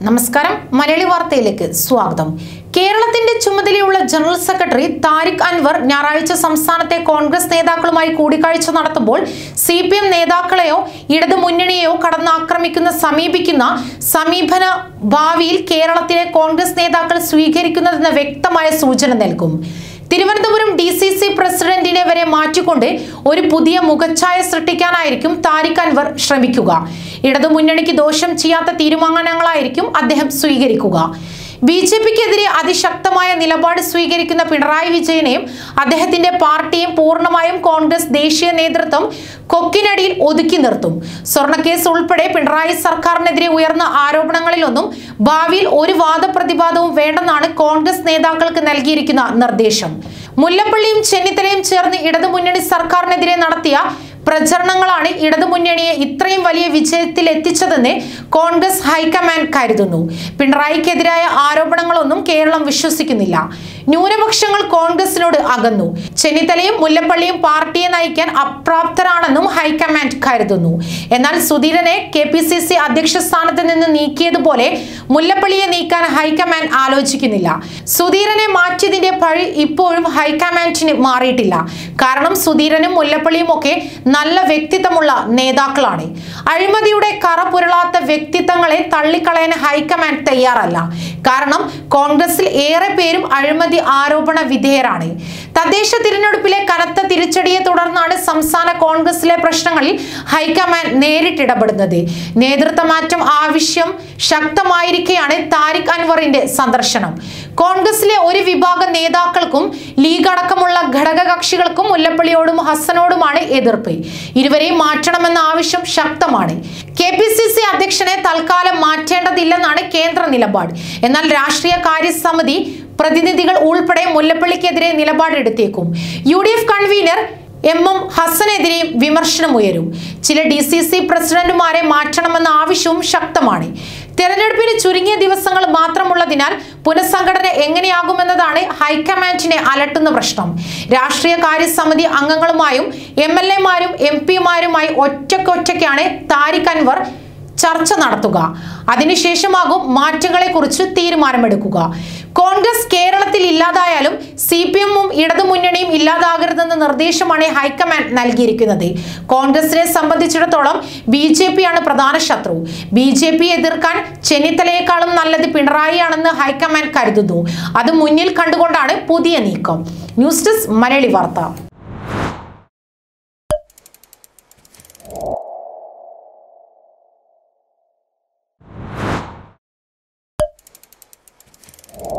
നമസ്കാരം മലയാളി വാർത്തയിലേക്ക് സ്വാഗതം കേരളത്തിന്റെ ചുമതലയുള്ള ജനറൽ സെക്രട്ടറി താരിഖ് അൻവർ ഞായറാഴ്ച സംസ്ഥാനത്തെ കോൺഗ്രസ് നേതാക്കളുമായി കൂടിക്കാഴ്ച നടത്തുമ്പോൾ സി പി എം നേതാക്കളെയോ ഇടതു മുന്നണിയെയോ കടന്നാക്രമിക്കുന്ന സമീപിക്കുന്ന സമീപന ഭാവിയിൽ കേരളത്തിലെ കോൺഗ്രസ് നേതാക്കൾ സ്വീകരിക്കുന്നതെന്ന വ്യക്തമായ സൂചന നൽകും തിരുവനന്തപുരം ഡി സി സി പ്രസിഡന്റിനെ വരെ മാറ്റിക്കൊണ്ട് ഒരു പുതിയ മുഖച്ഛായ സൃഷ്ടിക്കാനായിരിക്കും താരിഖ് അൻവർ ശ്രമിക്കുക ഇടതുമുന്നണിക്ക് ദോഷം ചെയ്യാത്ത തീരുമാനങ്ങളായിരിക്കും അദ്ദേഹം സ്വീകരിക്കുക ബി ജെ പിക്കെതിരെ അതിശക്തമായ നിലപാട് സ്വീകരിക്കുന്ന പിണറായി വിജയനെയും അദ്ദേഹത്തിന്റെ പാർട്ടിയും പൂർണ്ണമായും കോൺഗ്രസ് ദേശീയ നേതൃത്വം കൊക്കിനടിയിൽ ഒതുക്കി നിർത്തും സ്വർണ്ണക്കേസ് ഉൾപ്പെടെ പിണറായി സർക്കാരിനെതിരെ ഉയർന്ന ആരോപണങ്ങളിലൊന്നും ഭാവിയിൽ ഒരു വാദപ്രതിവാദവും വേണ്ടെന്നാണ് കോൺഗ്രസ് നേതാക്കൾക്ക് നൽകിയിരിക്കുന്ന നിർദ്ദേശം മുല്ലപ്പള്ളിയും ചെന്നിത്തലയും ചേർന്ന് ഇടതുമുന്നണി സർക്കാരിനെതിരെ നടത്തിയ പ്രചരണങ്ങളാണ് ഇടതുമുന്നണിയെ ഇത്രയും വലിയ വിജയത്തിൽ എത്തിച്ചതെന്ന് കോൺഗ്രസ് ഹൈക്കമാൻഡ് കരുതുന്നു പിണറായിക്കെതിരായ ആരോപണങ്ങളൊന്നും കേരളം വിശ്വസിക്കുന്നില്ല ന്യൂനപക്ഷങ്ങൾ കോൺഗ്രസിനോട് അകന്നു ചെന്നിത്തലയും മുല്ലപ്പള്ളിയും പാർട്ടിയെ നയിക്കാൻ അപ്രാപ്തരാണെന്നും ഹൈക്കമാൻഡ് കരുതുന്നു എന്നാൽ സുധീരനെ കെ പി സി സി അധ്യക്ഷ സ്ഥാനത്ത് നിന്ന് നീക്കിയതുപോലെ മുല്ലപ്പള്ളിയെ നീക്കാൻ ഹൈക്കമാൻഡ് ആലോചിക്കുന്നില്ല സുധീരനെ മാറ്റിയതിന്റെ പഴി ഇപ്പോഴും ഹൈക്കമാൻഡിന് മാറിയിട്ടില്ല കാരണം സുധീരനും മുല്ലപ്പള്ളിയും ഒക്കെ നല്ല വ്യക്തിത്വമുള്ള നേതാക്കളാണ് അഴിമതിയുടെ കറ പുരളാത്ത വ്യക്തിത്വങ്ങളെ തള്ളിക്കളയാൻ ഹൈക്കമാൻഡ് തയ്യാറല്ല കാരണം കോൺഗ്രസിൽ ഏറെ പേരും അഴിമതി ആരോപണ വിധേയരാണ് തദ്ദേശ തിരഞ്ഞെടുപ്പിലെ കനത്ത തിരിച്ചടിയെ തുടർന്നാണ് സംസ്ഥാന കോൺഗ്രസിലെ പ്രശ്നങ്ങളിൽ ഹൈക്കമാൻഡ് നേരിട്ടിടപെടുന്നത് നേതൃത്വ മാറ്റം ആവശ്യം ശക്തമായിരിക്കെയാണ് താരിഖ് അൻവറിന്റെ സന്ദർശനം കോൺഗ്രസിലെ ഒരു വിഭാഗം നേതാക്കൾക്കും ലീഗ് അടക്കമുള്ള ഘടകകക്ഷികൾക്കും മുല്ലപ്പള്ളിയോടും ഹസനോടുമാണ് എതിർപ്പ് ഇരുവരെയും മാറ്റണമെന്ന ആവശ്യം ശക്തമാണ് കെ പി സി സി അധ്യക്ഷനെ തൽക്കാലം മാറ്റേണ്ടതില്ലെന്നാണ് കേന്ദ്ര നിലപാട് എന്നാൽ രാഷ്ട്രീയ കാര്യസമിതി പ്രതിനിധികൾ ഉൾപ്പെടെ മുല്ലപ്പള്ളിക്കെതിരെ നിലപാടെടുത്തേക്കും U D F convener M M ഹസനെതിരെയും വിമർശനമുയരും ചില ഡി സി സി പ്രസിഡന്റുമാരെ മാറ്റണമെന്ന ആവശ്യവും ശക്തമാണ് തെരഞ്ഞെടുപ്പിന് ചുരുങ്ങിയ ദിവസങ്ങൾ മാത്രമുള്ളതിനാൽ പുനഃസംഘടന എങ്ങനെയാകുമെന്നതാണ് ഹൈക്കമാൻഡിനെ അലട്ടുന്ന പ്രശ്നം രാഷ്ട്രീയ കാര്യസമിതി അംഗങ്ങളുമായും എം എൽ എമാരും എം പിമാരുമായി ഒറ്റക്കൊറ്റയ്ക്കാണ് താരിഖ് അൻവർ ചർച്ച നടത്തുക അതിനുശേഷമാകും മാറ്റങ്ങളെക്കുറിച്ച് തീരുമാനമെടുക്കുക കോൺഗ്രസ് കേരളത്തിൽ ഇല്ലാതായാലും സി പി എമ്മും ഇടതുമുന്നണിയും ഇല്ലാതാകരുതെന്ന നിർദ്ദേശമാണ് ഹൈക്കമാൻഡ് നൽകിയിരിക്കുന്നത് കോൺഗ്രസിനെ സംബന്ധിച്ചിടത്തോളം ബി ജെ പി ആണ് പ്രധാന ശത്രു ബി ജെ പി എതിർക്കാൻ ചെന്നിത്തലയെക്കാളും നല്ലത് പിണറായിയാണെന്ന് ഹൈക്കമാൻഡ് കരുതുന്നു അത് മുന്നിൽ കണ്ടുകൊണ്ടാണ് പുതിയ നീക്കം ന്യൂസ് ഡെസ്ക് മലയാളി വാർത്ത